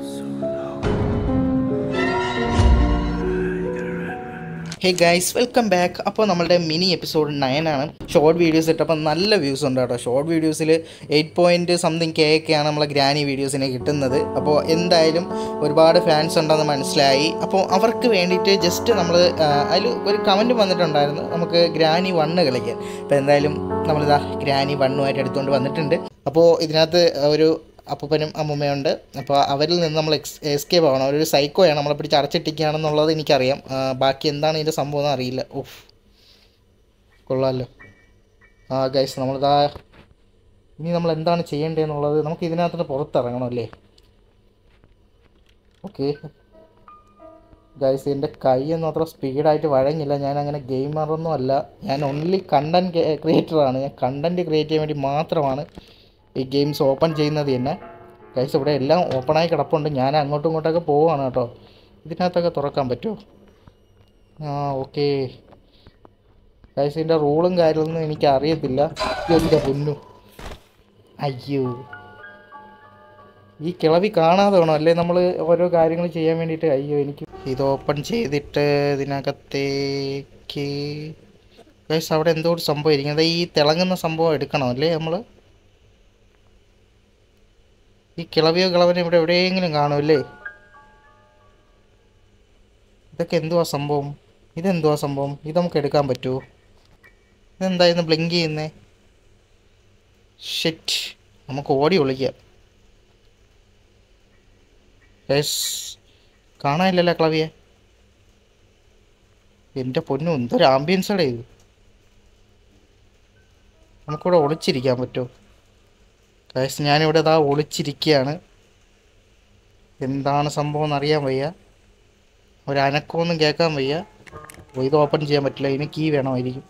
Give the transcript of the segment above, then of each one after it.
hey guys welcome back അപ്പോൾ നമ്മളുടെ mini episode nine ആണ് ഷോർട്ട് വീഡിയോസ് ഇട്ടപ്പോൾ നല്ല വ്യൂസ് ഉണ്ട് കേട്ടോ ഷോർട്ട് വീഡിയോസിൽ എയ്റ്റ് പോയിൻറ്റ് സംതിങ് കെ ഒക്കെയാണ് നമ്മളെ ഗ്രാനി വീഡിയോസിന് കിട്ടുന്നത് അപ്പോൾ എന്തായാലും ഒരുപാട് ഫാൻസ് ഉണ്ടെന്ന് മനസ്സിലായി അപ്പോൾ അവർക്ക് വേണ്ടിയിട്ട് ജസ്റ്റ് നമ്മൾ അതിൽ ഒരു കമൻറ്റ് വന്നിട്ടുണ്ടായിരുന്നു നമുക്ക് ഗ്രാനി വണ്ണ് കളിക്കാൻ അപ്പോൾ എന്തായാലും നമ്മളിതാ ഗ്രാനി വണ്ണുമായിട്ട് എടുത്തുകൊണ്ട് വന്നിട്ടുണ്ട് അപ്പോൾ ഇതിനകത്ത് ഒരു അപ്പൂപ്പനും അമ്മൂമ്മയുണ്ട് അപ്പോൾ അവരിൽ നിന്ന് നമ്മൾ എക്സ് എസ്കേപ്പ് ആവണം അവരൊരു സൈക്കോയാണ് നമ്മളെ പിടിച്ച് അടച്ചിട്ടിരിക്കുകയാണെന്നുള്ളത് എനിക്കറിയാം ആ, ബാക്കി എന്താണ് ഇതിൻ്റെ സംഭവം എന്ന് അറിയില്ല ഓഫ് കൊള്ളാമല്ലോ ആ ഗൈസ് നമ്മളിതാ ഇനി നമ്മൾ എന്താണ് ചെയ്യേണ്ടതെന്നുള്ളത് നമുക്ക് ഇതിനകത്ത് പുറത്തിറങ്ങണം അല്ലേ ഓക്കെ ഗൈസ് എൻ്റെ കൈയൊന്നും അത്ര സ്പീഡായിട്ട് വഴങ്ങില്ല ഞാൻ അങ്ങനെ ഗെയിമറൊന്നും അല്ല ഞാൻ ഓൺലി കണ്ടൻറ് ക്രിയേറ്ററാണ് ഞാൻ കണ്ടൻറ് ക്രിയേറ്റ് ചെയ്യാൻ വേണ്ടി മാത്രമാണ് ഈ ഗെയിംസ് ഓപ്പൺ ചെയ്യുന്നത് തന്നെ ഗൈസ് ഇവിടെ എല്ലാം ഓപ്പണായി കിടപ്പുണ്ട് ഞാൻ അങ്ങോട്ടും ഇങ്ങോട്ടൊക്കെ പോവുകയാണ് കേട്ടോ ഇതിനകത്തൊക്കെ തുറക്കാൻ പറ്റുമോ ആ ഓക്കെ ഗൈസ് ഇതിൻ്റെ റൂളും കാര്യമൊന്നും എനിക്ക് അറിയത്തില്ല എൻ്റെ പൊന്നു അയ്യോ ഈ കിളവി കാണാതെ വേണം അല്ലേ നമ്മൾ ഓരോ കാര്യങ്ങൾ ചെയ്യാൻ വേണ്ടിയിട്ട് അയ്യോ എനിക്ക് ഇത് ഓപ്പൺ ചെയ്തിട്ട് ഇതിനകത്തേക്ക് ഗൈസ് അവിടെ എന്തോ ഒരു സംഭവം ഇരിക്കുന്നത് ഈ തിളങ്ങുന്ന സംഭവം എടുക്കണം അല്ലേ നമ്മൾ ഈ കിളവിയോ കിളവനോ ഇവിടെ എവിടെയെങ്കിലും കാണുമല്ലേ ഇതൊക്കെ എന്തുവാ സംഭവം ഇതെന്തുവാ സംഭവം ഇത് നമുക്ക് എടുക്കാൻ പറ്റുമോ ഇതെന്തായിരുന്നു ബ്ലിങ്ക് ചെയ്യുന്നേ ഷെറ്റ് നമുക്ക് ഓടി ഒളിക്കാം യെസ് കാണാനില്ലല്ലോ കിളവിയെ എൻ്റെ പൊന്നു എന്തൊരു ആംബിയൻസടെ ഇത് നമുക്കിവിടെ ഒളിച്ചിരിക്കാൻ പറ്റുമോ ഗൈസ് ഞാനിവിടെ ഇതാ ഒളിച്ചിരിക്കുകയാണ് എന്താണ് സംഭവം എന്ന് അറിയാൻ വയ്യ ഒരു അനക്കമൊന്നും കേൾക്കാൻ വയ്യ അപ്പോൾ ഇത് ഓപ്പൺ ചെയ്യാൻ പറ്റില്ല ഇതിന് കീ വേണമായിരിക്കും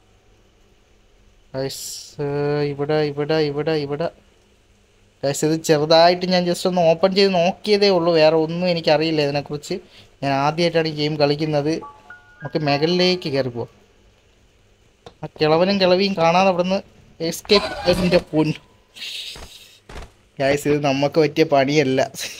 ഗൈസ് ഇവിടെ ഇവിടെ ഇവിടെ ഇവിടെ ഗൈസ് ഇത് ചെറുതായിട്ട് ഞാൻ ജസ്റ്റ് ഒന്ന് ഓപ്പൺ ചെയ്ത് നോക്കിയതേ ഉള്ളൂ വേറെ ഒന്നും എനിക്കറിയില്ല ഇതിനെക്കുറിച്ച് ഞാൻ ആദ്യമായിട്ടാണ് ഈ ഗെയിം കളിക്കുന്നത് നമുക്ക് മുകളിലേക്ക് കയറി പോവാം ആ കിളവനും കിളവിയും കാണാതെ അവിടെ നിന്ന് എസ്കേപ്പ് എൻ്റെ പൊന്നു ഗൈസ് ഇത് നമുക്ക് പറ്റിയ പണിയല്ല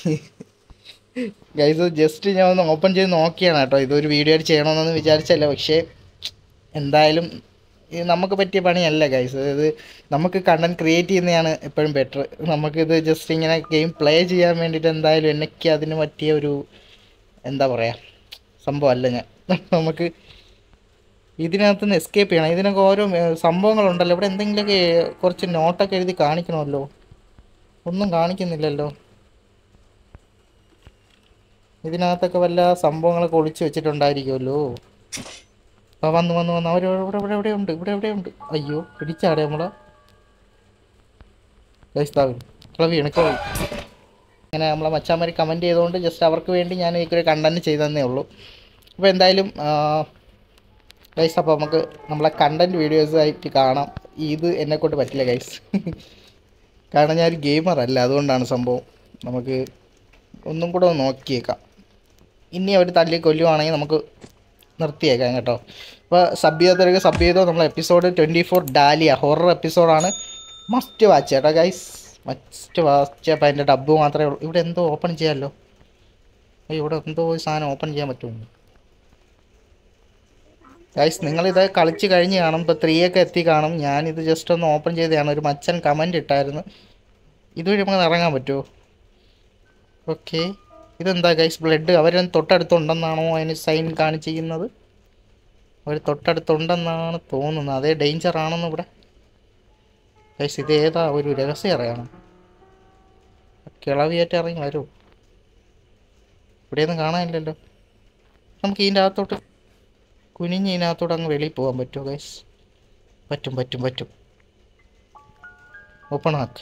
ഗൈസ് ജസ്റ്റ് ഞാൻ ഒന്ന് ഓപ്പൺ ചെയ്ത് നോക്കിയാണ് കേട്ടോ ഇതൊരു വീഡിയോ ആയിട്ട് ചെയ്യണമെന്നൊന്നും വിചാരിച്ചല്ല പക്ഷേ എന്തായാലും ഇത് നമുക്ക് പറ്റിയ പണിയല്ല ഗൈസ് ഇത് നമുക്ക് കണ്ടന്റ് ക്രിയേറ്റ് ചെയ്യുന്നതാണ് എപ്പോഴും ബെറ്റർ നമുക്കിത് ജസ്റ്റ് ഇങ്ങനെ ഗെയിം പ്ലേ ചെയ്യാൻ വേണ്ടിയിട്ട് എന്തായാലും എനിക്ക് അതിന് പറ്റിയ ഒരു എന്താ പറയുക സംഭവമല്ല ഞാൻ നമുക്ക് ഇതിനകത്ത് നിന്ന് എസ്കേപ്പ് ചെയ്യണം ഇതിനൊക്കെ ഓരോ ഏർ, സംഭവങ്ങളുണ്ടല്ലോ ഇവിടെ എന്തെങ്കിലുമൊക്കെ കുറച്ച് നോട്ടൊക്കെ എഴുതി കാണിക്കണമല്ലോ ഒന്നും കാണിക്കുന്നില്ലല്ലോ ഇതിനകത്തൊക്കെ വല്ല സംഭവങ്ങളൊക്കെ ഒളിച്ചു വെച്ചിട്ടുണ്ടായിരിക്കുമല്ലോ ആ വന്ന് വന്ന് വന്ന് അവർ ഇവിടെ ഇവിടെ ഇവിടെ ഉണ്ട് ഇവിടെ ഇവിടെ ഉണ്ട് അയ്യോ പിടിച്ചാടെ നമ്മളെ ഗൈസ്താവിൻ കിളവി എണക്കളവി അങ്ങനെ നമ്മളെ മച്ചാന്മാർ കമൻറ്റ് ചെയ്തുകൊണ്ട് ജസ്റ്റ് അവർക്ക് വേണ്ടി ഞാൻ ഒരു കണ്ടന്റ് ചെയ്തതന്നേ ഉള്ളൂ അപ്പോൾ എന്തായാലും ഗൈസ് അപ്പോൾ നമുക്ക് നമ്മളെ കണ്ടന്റ് വീഡിയോസ് ആയിട്ട് കാണാം ഇത് എന്നെ കൊണ്ട് പറ്റില്ല ഗൈസ് കാരണം ഞാൻ ഒരു ഗെയിമർ അല്ല അതുകൊണ്ടാണ് സംഭവം നമുക്ക് ഒന്നും കൂടെ ഒന്ന് നോക്കിയേക്കാം ഇനി അവർ തല്ലി കൊല്ലുവാണെങ്കിൽ നമുക്ക് നിർത്തിയേക്കാം കേട്ടോ അപ്പോൾ സബ് ചെയ്തവർക്ക് സബ് ചെയ്തോ നമ്മളെ episode twenty four Dahlia horror എപ്പിസോഡാണ് മസ്റ്റ് വാച്ച് കേട്ടോ ഗൈസ് മസ്റ്റ് വാച്ച് അപ്പോൾ അതിൻ്റെ ഡബ്ബ് മാത്രമേ ഉള്ളൂ ഇവിടെ എന്തോ ഓപ്പൺ ചെയ്യാമല്ലോ അയ്യോ ഇവിടെ എന്തോ ഒരു സാധനം ഓപ്പൺ ചെയ്യാൻ പറ്റുമോ ഗൈസ് നിങ്ങളിത് കളിച്ച് കഴിഞ്ഞ് കാണും ഇപ്പോൾ ത്രീ ഒക്കെ എത്തി കാണും ഞാനിത് ജസ്റ്റ് ഒന്ന് ഓപ്പൺ ചെയ്തതാണ് ഒരു മച്ചൻ കമൻറ്റ് ഇട്ടായിരുന്നു ഇതുവഴി നമുക്ക് ഇറങ്ങാൻ പറ്റുമോ ഓക്കെ ഇതെന്താ ഗൈസ് ബ്ലഡ് അവർ തൊട്ടടുത്തുണ്ടെന്നാണോ അതിന് സൈൻ കാണിച്ചിരിക്കുന്നത് അവർ തൊട്ടടുത്തുണ്ടെന്നാണ് തോന്നുന്നത് അതേ ഡേഞ്ചർ ആണെന്ന് ഇവിടെ ഗൈസ് ഇത് ഏതാ ഒരു രഹസ്യം അറിയണം കിളവിയായിട്ട് ഇറങ്ങി വരൂ ഇവിടെയൊന്നും കാണാനില്ലല്ലോ നമുക്ക് ഇതിൻ്റെ അകത്തോട്ട് കുനിഞ്ഞ് ഇതിനകത്തോട്ട് അങ്ങ് വെളിയിൽ പോകാൻ പറ്റുമോ ഗൈസ് പറ്റും പറ്റും പറ്റും ഓപ്പൺ ആക്ക്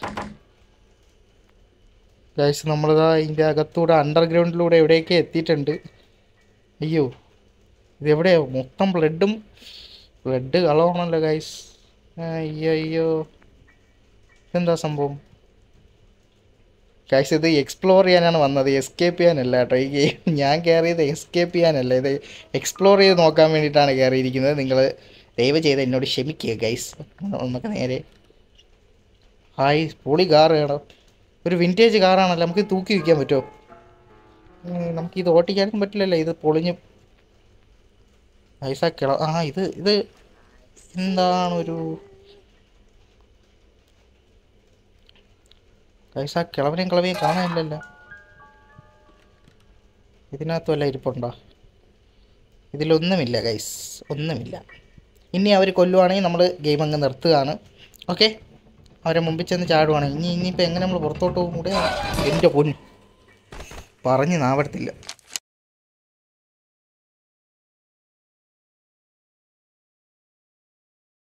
ഗൈസ് നമ്മളിതാ ഇതിൻ്റെ അകത്തൂടെ അണ്ടർഗ്രൗണ്ടിലൂടെ എവിടെയൊക്കെ എത്തിയിട്ടുണ്ട് അയ്യോ ഇതെവിടെയാ മൊത്തം ബ്ലഡും ബ്ലഡ് കളവാണല്ലോ ഗൈസ് അയ്യോ അയ്യോ എന്താ സംഭവം ഗൈസ് ഇത് എക്സ്പ്ലോർ ചെയ്യാനാണ് വന്നത് എസ്കേപ്പ് ചെയ്യാനല്ല കേട്ടോ ഈ ഗെയിം ഞാൻ കയറിയത് എസ്കേപ്പ് ചെയ്യാനല്ല ഇത് എക്സ്പ്ലോർ ചെയ്ത് നോക്കാൻ വേണ്ടിയിട്ടാണ് കയറിയിരിക്കുന്നത് നിങ്ങൾ ദയവ് ചെയ്ത് എന്നോട് ക്ഷമിക്കുക ഗൈസ് നമുക്ക് നേരെ ഹായ് പൊളി കാർ കേട്ടോ ഒരു വിൻറ്റേജ് കാറാണല്ലോ നമുക്ക് തൂക്കി വയ്ക്കാൻ പറ്റുമോ ഉം, നമുക്കിത് ഓട്ടിക്കാനും പറ്റില്ലല്ലോ ഇത് പൊളിഞ്ഞു പൈസ കിള ആ ഇത് ഇത് എന്താണ് ഒരു പൈസ കിളവനെയും കിളവനെയും കാണാനില്ലല്ലോ ഇതിനകത്ത് വല്ല ഇരിപ്പുണ്ടോ ഇതിലൊന്നുമില്ല ഗൈസ് ഒന്നുമില്ല ഇനി അവർ കൊല്ലുവാണെങ്കിൽ നമ്മൾ ഗെയിം അങ്ങ് നിർത്തുകയാണ് ഓക്കെ അവരെ മുമ്പിൽ ചെന്ന് ചാടുവാണ് ഇനി ഇനിയിപ്പോൾ എങ്ങനെ നമ്മൾ പുറത്തോട്ട് പോകും കൂടെ എൻ്റെ പൊന്ന് പറഞ്ഞ് നാവടത്തില്ല